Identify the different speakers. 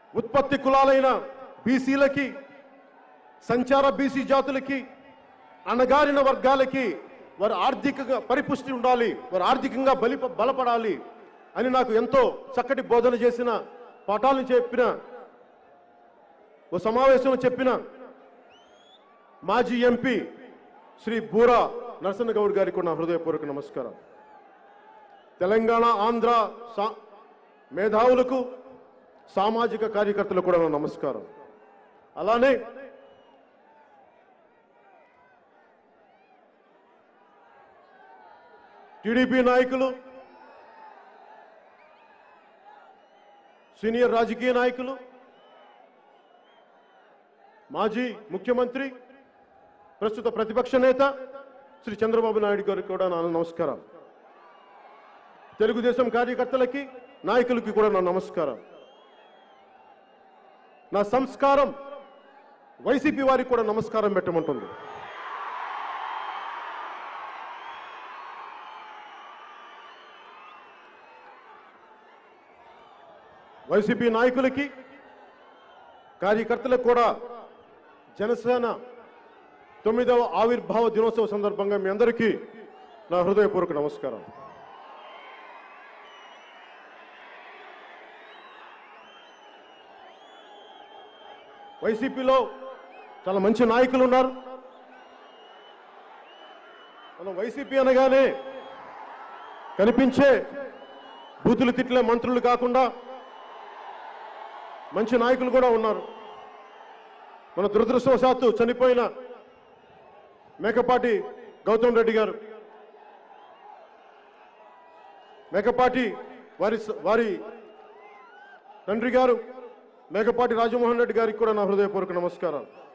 Speaker 1: ఉత్పత్తి కులాలైన బీసీలకి సంచార బీసీ జాతులకి అణగారిన వర్గాలకి వారి ఆర్థికంగా పరిపుష్టి ఉండాలి వారు ఆర్థికంగా బలి బలపడాలి అని నాకు ఎంతో చక్కటి బోధన చేసిన పాఠాలను చెప్పిన ఓ సమావేశంలో చెప్పిన మాజీ ఎంపీ శ్రీ బూరా నరసన్న గౌడ్ గారికి కూడా నా హృదయపూర్వక నమస్కారం తెలంగాణ ఆంధ్ర సా మేధావులకు సామాజిక కార్యకర్తలకు కూడా నా నమస్కారం అలానే టీడీపీ నాయకులు సీనియర్ రాజకీయ నాయకులు మాజీ ముఖ్యమంత్రి ప్రస్తుత ప్రతిపక్ష నేత శ్రీ చంద్రబాబు నాయుడు గారికి కూడా నా నమస్కారం తెలుగుదేశం కార్యకర్తలకి నాయకులకి కూడా నా నమస్కారం నా సంస్కారం వైసీపీ వారికి కూడా నమస్కారం పెట్టమంటుంది వైసీపీ నాయకులకి కార్యకర్తలకు కూడా జనసేన తొమ్మిదవ ఆవిర్భావ దినోత్సవ సందర్భంగా మీ అందరికీ నా హృదయపూర్వక నమస్కారం వైసీపీలో చాలా మంచి నాయకులు ఉన్నారు మనం వైసీపీ అనగానే కనిపించే బూతులు తిట్లే మంత్రులు కాకుండా మంచి నాయకులు కూడా ఉన్నారు మన దురదృష్టవశాత్తు చనిపోయిన మేకపాటి గౌతమ్ రెడ్డి గారు మేకపాటి వారి స- వారి తండ్రి గారు మేకపాటి రాజమోహన్ రెడ్డి గారికి కూడా నా హృదయపూర్వక నమస్కారాలు